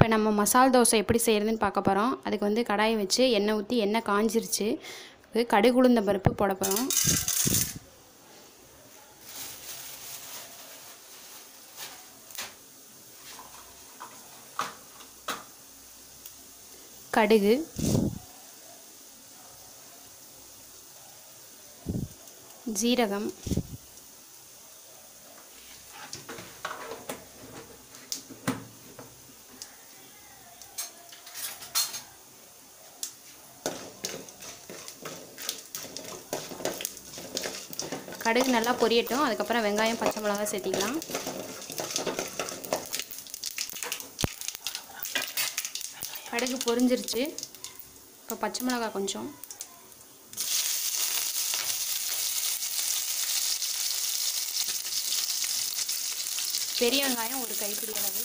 இப்போ நம்ம மசால் தோசை எப்படி செய்கிறதுன்னு பார்க்க போகிறோம் அதுக்கு வந்து கடாயை வச்சு எண்ணெய் ஊற்றி எண்ணெய் காஞ்சிருச்சு அது கடுகு உளுந்த பருப்பு போட போகிறோம் கடுகு ஜீரகம் கடுகு நல்லா பொரியட்டும் அதுக்கப்புறம் வெங்காயம் பச்சை மிளகாய் சேர்த்திக்கலாம் கடுகு பொரிஞ்சிருச்சு இப்போ பச்சை மிளகாய் கொஞ்சம் பெரிய வெங்காயம் ஒரு கைப்பிடி அளவு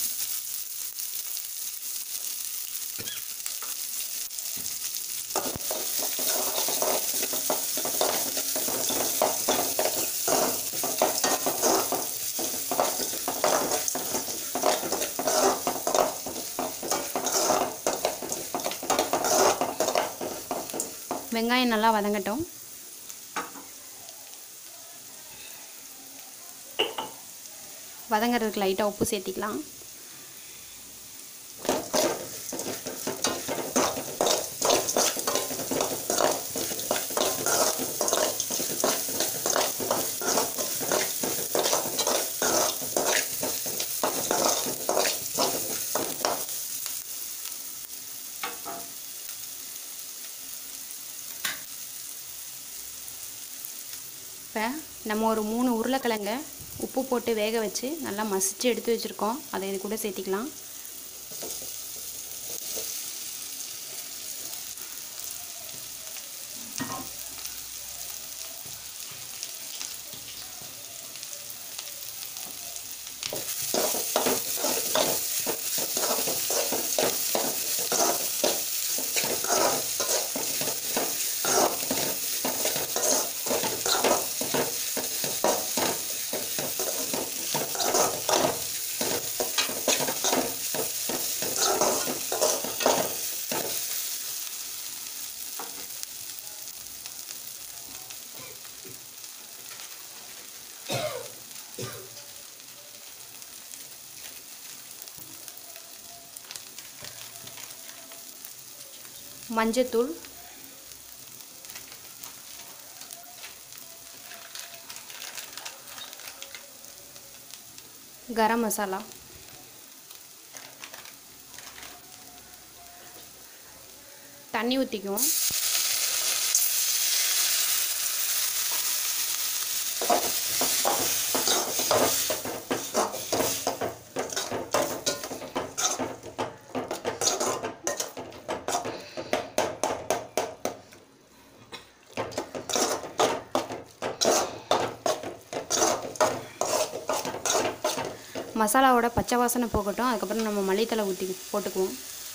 வெங்காயம் நல்லா வதங்கட்டும் வதங்கிறதுக்கு லைட்டாக உப்பு சேர்த்திக்கலாம் இப்போ நம்ம ஒரு மூணு உருளைக்கிழங்க உப்பு போட்டு வேக வச்சு நல்லா மசிச்சு எடுத்து வச்சுருக்கோம் அதை இது கூட சேர்த்திக்கலாம் மஞ்சத்தூள் கரம் மசாலா தண்ணி ஊற்றிக்குவோம் மசாலாவோட பச்சை வாசனை போகட்டும் அதுக்கப்புறம் நம்ம மல்லித்தலை ஊற்றி போட்டுக்குவோம்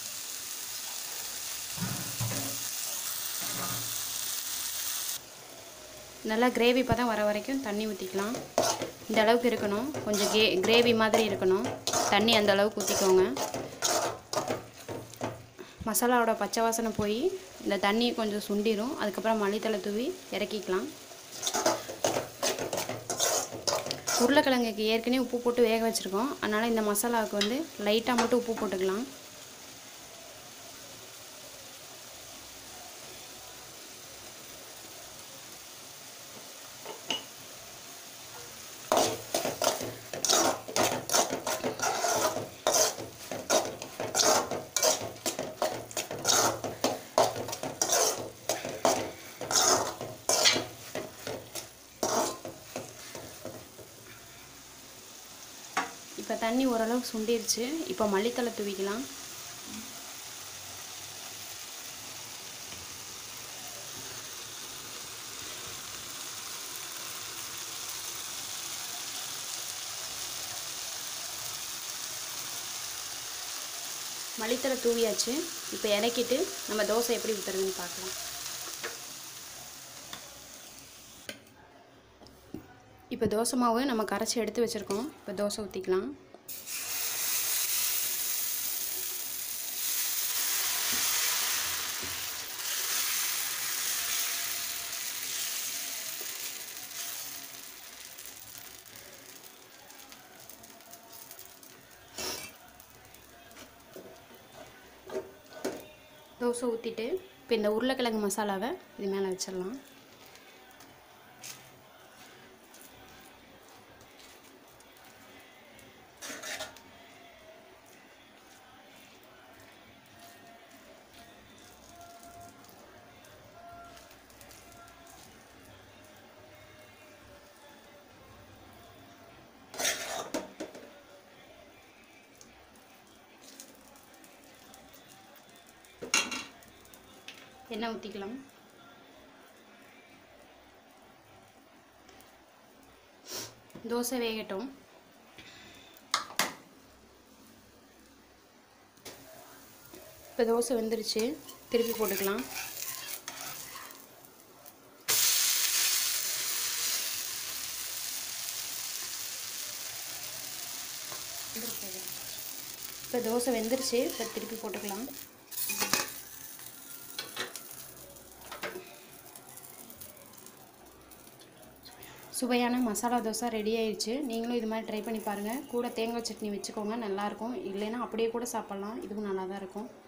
நல்லா கிரேவி பதம் வர வரைக்கும் தண்ணி ஊற்றிக்கலாம் இந்த அளவுக்கு இருக்கணும் கொஞ்சம் கே கிரேவி மாதிரி இருக்கணும் தண்ணி அந்த அளவுக்கு ஊற்றிக்கோங்க மசாலாவோட பச்சை வாசனை போய் இந்த தண்ணி கொஞ்சம் சுண்டிரும் அதுக்கப்புறம் மல்லித்தலை தூவி இறக்கிக்கலாம் உருளைக்கிழங்குக்கு ஏற்கனவே உப்பு போட்டு வேக வச்சுருக்கோம் அதனால் இந்த மசாலாவுக்கு வந்து லைட்டாக மட்டும் உப்பு போட்டுக்கலாம் இப்போ தண்ணி ஓரளவுக்கு சுண்டிருச்சு இப்போ மல்லித்தலை தூவிக்கலாம் மல்லித்தலை தூவியாச்சு இப்போ இறக்கிட்டு நம்ம தோசை எப்படி ஊற்றுறதுன்னு பார்க்கலாம் இப்போ தோசை மாவு நம்ம கரைச்சி எடுத்து வச்சுருக்கோம் இப்போ தோசை ஊற்றிக்கலாம் தோசை ஊற்றிட்டு இப்போ இந்த உருளைக்கிழங்கு மசாலாவை இது மேலே வச்சிடலாம் எண்ணெய் ஊற்றிக்கலாம் தோசை வேகட்டும் இப்போ தோசை வெந்துருச்சு திருப்பி போட்டுக்கலாம் இப்போ தோசை வெந்துருச்சு இப்போ திருப்பி போட்டுக்கலாம் சுவையான மசாலா தோசை ரெடி ஆயிடுச்சு நீங்களும் இது மாதிரி ட்ரை பண்ணி பாருங்கள் கூட தேங்காய் சட்னி வச்சுக்கோங்க நல்லாயிருக்கும் இல்லைன்னா அப்படியே கூட சாப்பிட்லாம் இதுவும் நல்லா தான் இருக்கும்